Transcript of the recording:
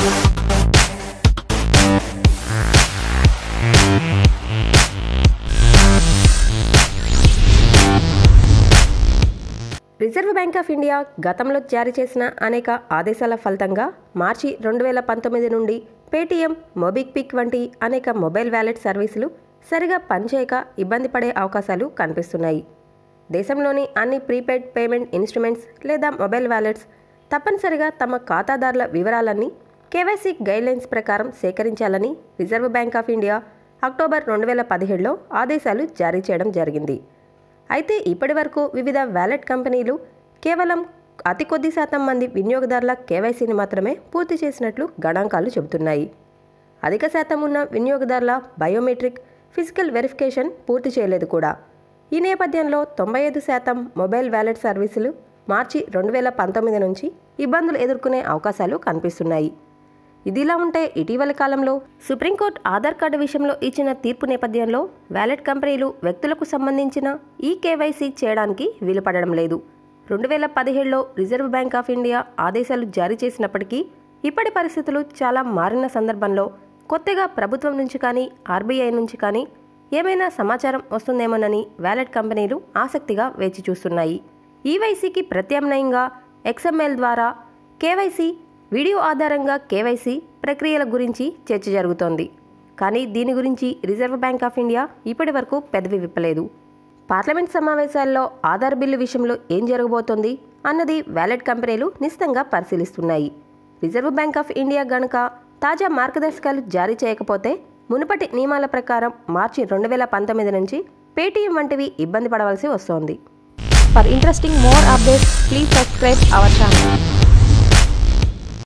Reserve bank of India గతంలో జారీ చేసిన అనేక ఆదేశాల ఫలితంగా మార్చి రెండు వేల పంతొమ్మిది నుండి పేటీఎం మొబిక్పిక్ వంటి అనేక మొబైల్ వ్యాలెట్ సర్వీసులు సరిగా పనిచేయక ఇబ్బంది పడే అవకాశాలు కనిపిస్తున్నాయి దేశంలోని అన్ని ప్రీపెయిడ్ పేమెంట్ ఇన్స్ట్రుమెంట్స్ లేదా మొబైల్ వ్యాలెట్స్ తప్పనిసరిగా తమ ఖాతాదారుల వివరాలన్నీ కేవైసీ గైడ్లైన్స్ ప్రకారం సేకరించాలని reserve bank of India October రెండు వేల పదిహేడులో ఆదేశాలు జారీ చేయడం జరిగింది అయితే ఇప్పటి వరకు వివిధ వ్యాలెట్ కంపెనీలు కేవలం అతి కొద్ది శాతం మంది వినియోగదారుల కేవైసీని మాత్రమే పూర్తి చేసినట్లు గణాంకాలు చెబుతున్నాయి అధిక శాతం ఉన్న వినియోగదారుల బయోమెట్రిక్ ఫిజికల్ వెరిఫికేషన్ పూర్తి చేయలేదు కూడా ఈ నేపథ్యంలో తొంభై ఐదు శాతం మొబైల్ వ్యాలెట్ సర్వీసులు మార్చి రెండు వేల పంతొమ్మిది నుంచి ఇబ్బందులు ఎదుర్కొనే అవకాశాలు కనిపిస్తున్నాయి ఇదిలా ఉంటే ఇటీవలి కాలంలో సుప్రీంకోర్టు ఆధార్ కార్డు విషయంలో ఇచ్చిన తీర్పు నేపథ్యంలో వ్యాలెట్ కంపెనీలు వ్యక్తులకు సంబంధించిన ఈ కేవైసీ చేయడానికి వీలుపడడం లేదు రెండు వేల పదిహేడులో రిజర్వ్ బ్యాంక్ ఆఫ్ ఇండియా ఆదేశాలు జారీ చేసినప్పటికీ ఇప్పటి పరిస్థితులు చాలా మారిన సందర్భంలో కొత్తగా ప్రభుత్వం నుంచి కానీ ఆర్బీఐ నుంచి కానీ ఏమైనా సమాచారం వస్తుందేమోనని వ్యాలెట్ కంపెనీలు ఆసక్తిగా వేచి చూస్తున్నాయి ఈవైసీకి ప్రత్యామ్నాయంగా ఎక్స్ఎంఎల్ ద్వారా కేవైసీ వీడియో ఆధారంగా కేవైసీ ప్రక్రియల గురించి చర్చ జరుగుతోంది కానీ దీని గురించి రిజర్వ్ బ్యాంక్ ఆఫ్ ఇండియా ఇప్పటి వరకు పెదవి విప్పలేదు పార్లమెంట్ సమావేశాల్లో ఆధార్ బిల్లు విషయంలో ఏం జరగబోతోంది అన్నది వ్యాలెట్ కంపెనీలు నిశితంగా పరిశీలిస్తున్నాయి రిజర్వ్ బ్యాంక్ ఆఫ్ ఇండియా గనుక తాజా మార్గదర్శకాలు జారీ చేయకపోతే మునుపటి నియమాల ప్రకారం మార్చి రెండు వేల పంతొమ్మిది నుంచి పేటీఎం వంటివి ఇబ్బంది పడవలసి వస్తోంది For interesting more updates, please subscribe our channel.